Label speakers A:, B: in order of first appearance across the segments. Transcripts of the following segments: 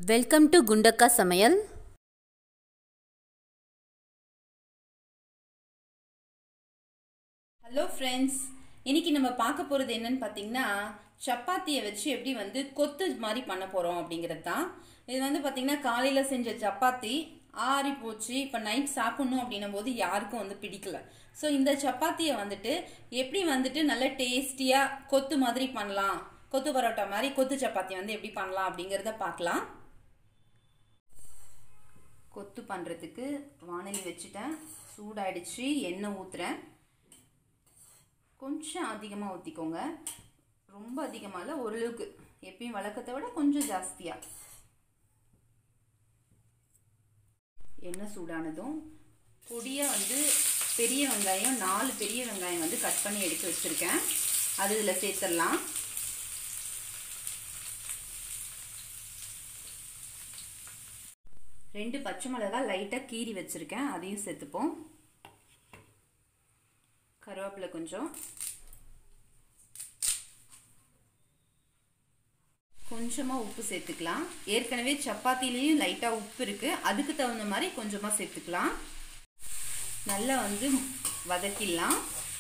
A: welcome to குண்டக்கா சமையல்
B: hello friends இன்னைக்கு நம்ம பார்க்க போகிறது என்னன்னு பார்த்தீங்கன்னா சப்பாத்தியை வச்சு எப்படி வந்து கொத்து மாதிரி பண்ண போகிறோம் அப்படிங்கிறது தான் இது வந்து பார்த்தீங்கன்னா காலையில் செஞ்ச சப்பாத்தி ஆறி போச்சு இப்போ நைட் சாப்பிட்ணும் அப்படின்னும் போது யாருக்கும் வந்து பிடிக்கல ஸோ இந்த சப்பாத்தியை வந்துட்டு எப்படி வந்துட்டு நல்ல டேஸ்டியாக கொத்து மாதிரி பண்ணலாம் கொத்து பரோட்டா மாதிரி கொத்து சப்பாத்தி வந்து எப்படி பண்ணலாம் அப்படிங்கிறத பார்க்கலாம் கொத்து பண்ணுறதுக்கு வானலி வச்சுட்டேன் சூடாயிடுச்சு எண்ணெய் ஊற்றுறேன் கொஞ்சம் அதிகமாக ஊற்றிக்கோங்க ரொம்ப அதிகமாக இல்லை ஓரளவுக்கு எப்பயும் வழக்கத்தை விட கொஞ்சம் ஜாஸ்தியாக எண்ணெய் சூடானதும் பொடியாக வந்து பெரிய வெங்காயம் நாலு பெரிய வெங்காயம் வந்து கட் பண்ணி எடுத்து வச்சுருக்கேன் அது இதில் சேர்த்துடலாம் ரெண்டு பச்சை மிளகாய் லைட்டாக கீறி வச்சுருக்கேன் அதையும் சேர்த்துப்போம் கருவேப்பிலை கொஞ்சம் கொஞ்சமாக உப்பு சேர்த்துக்கலாம் ஏற்கனவே சப்பாத்திலையும் லைட்டாக உப்பு இருக்குது அதுக்கு தகுந்த மாதிரி கொஞ்சமாக சேர்த்துக்கலாம் நல்லா வந்து வதக்கிடலாம்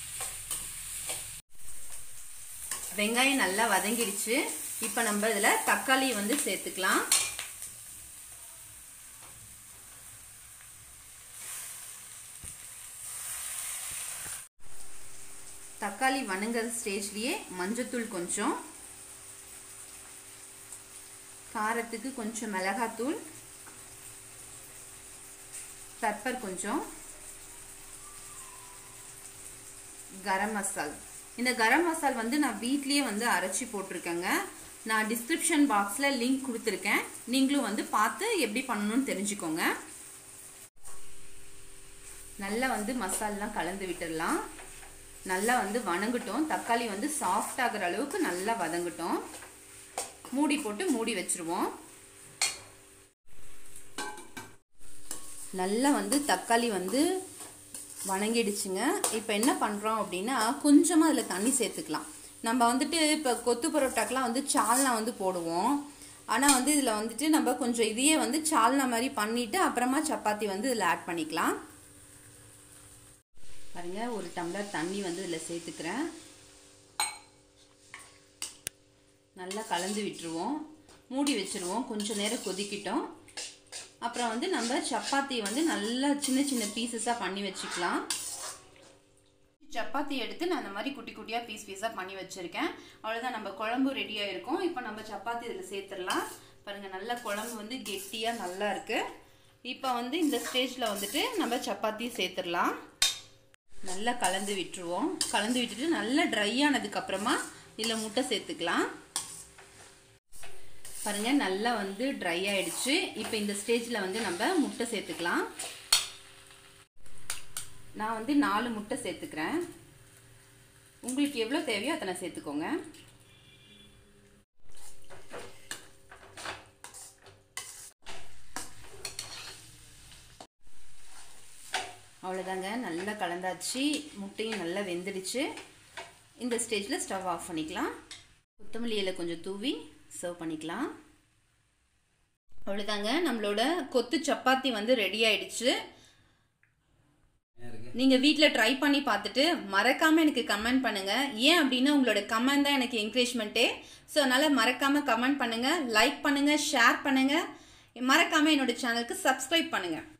B: வெங்காயம் நல்லா வதங்கிடுச்சு இப்போ நம்ம இதில் தக்காளி வந்து சேர்த்துக்கலாம் தக்காளி வணங்குற ஸ்டேஜ்லேயே மஞ்சத்தூள் கொஞ்சம் காரத்துக்கு கொஞ்சம் மிளகாத்தூள் பெப்பர் கொஞ்சம் கரம் மசால் இந்த கரம் மசால் வந்து நான் வீட்லேயே வந்து அரைச்சி போட்டிருக்கேங்க நான் டிஸ்கிரிப்ஷன் பாக்ஸில் லிங்க் கொடுத்துருக்கேன் நீங்களும் வந்து பார்த்து எப்படி பண்ணணும்னு தெரிஞ்சுக்கோங்க நல்லா வந்து மசாலெலாம் கலந்து விட்டுடலாம் நல்லா வந்து வணங்கட்டும் தக்காளி வந்து சாஃப்ட் ஆகிற அளவுக்கு நல்லா வதங்கட்டும் மூடி போட்டு மூடி வச்சுருவோம் நல்லா வந்து தக்காளி வந்து வணங்கிடுச்சுங்க இப்போ என்ன பண்ணுறோம் அப்படின்னா கொஞ்சமாக அதில் தண்ணி சேர்த்துக்கலாம் நம்ம வந்துட்டு இப்போ கொத்து பரோட்டாக்கெலாம் வந்து சால்னா வந்து போடுவோம் ஆனால் வந்து இதில் வந்துட்டு நம்ம கொஞ்சம் இதையே வந்து சால்னா மாதிரி பண்ணிவிட்டு அப்புறமா சப்பாத்தி வந்து இதில் ஆட் பண்ணிக்கலாம் பாருங்க ஒரு டம்ளர் தண்ணி வந்து இதில் சேர்த்துக்கிறேன் நல்லா கலந்து விட்டுருவோம் மூடி வச்சுருவோம் கொஞ்சம் நேரம் கொதிக்கிட்டோம் அப்புறம் வந்து நம்ம சப்பாத்தி வந்து நல்லா சின்ன சின்ன பீசஸாக பண்ணி வச்சுக்கலாம் சப்பாத்தி எடுத்து நான் அந்த மாதிரி குட்டி குட்டியாக பீஸ் பீஸாக பண்ணி வச்சுருக்கேன் அவ்வளோதான் நம்ம குழம்பு ரெடியாக இருக்கும் இப்போ நம்ம சப்பாத்தி இதில் சேர்த்துடலாம் பாருங்கள் நல்லா குழம்பு வந்து கெட்டியாக நல்லா இருக்குது இப்போ வந்து இந்த ஸ்டேஜில் வந்துட்டு நம்ம சப்பாத்தி சேர்த்துடலாம் நல்லா கலந்து விட்டுருவோம் கலந்து விட்டுட்டு நல்லா ட்ரை ஆனதுக்கப்புறமா இதில் முட்டை சேர்த்துக்கலாம் பாருங்கள் நல்லா வந்து ட்ரை ஆயிடுச்சு இப்போ இந்த ஸ்டேஜில் வந்து நம்ம முட்டை சேர்த்துக்கலாம் நான் வந்து நாலு முட்டை சேர்த்துக்கிறேன் உங்களுக்கு எவ்வளோ தேவையோ அத்தனை சேர்த்துக்கோங்க அவ்வளோதாங்க நல்லா கலந்தாச்சு முட்டையும் நல்லா வெந்துடுச்சு இந்த ஸ்டேஜில் ஸ்டவ் ஆஃப் பண்ணிக்கலாம் கொத்தமல்லி இலை கொஞ்சம் தூவி சர்வ் பண்ணிக்கலாம் அவ்வளோதாங்க நம்மளோட கொத்து சப்பாத்தி வந்து ரெடி ஆயிடுச்சு நீங்கள் வீட்டில் ட்ரை பண்ணி பார்த்துட்டு மறக்காமல் எனக்கு கமெண்ட் பண்ணுங்கள் ஏன் அப்படின்னா உங்களோட கமெண்ட் தான் எனக்கு என்கரேஜ்மெண்ட்டே ஸோ அதனால் மறக்காமல் கமெண்ட் பண்ணுங்கள் லைக் பண்ணுங்கள் ஷேர் பண்ணுங்கள் மறக்காமல் என்னோட சேனலுக்கு சப்ஸ்கிரைப் பண்ணுங்கள்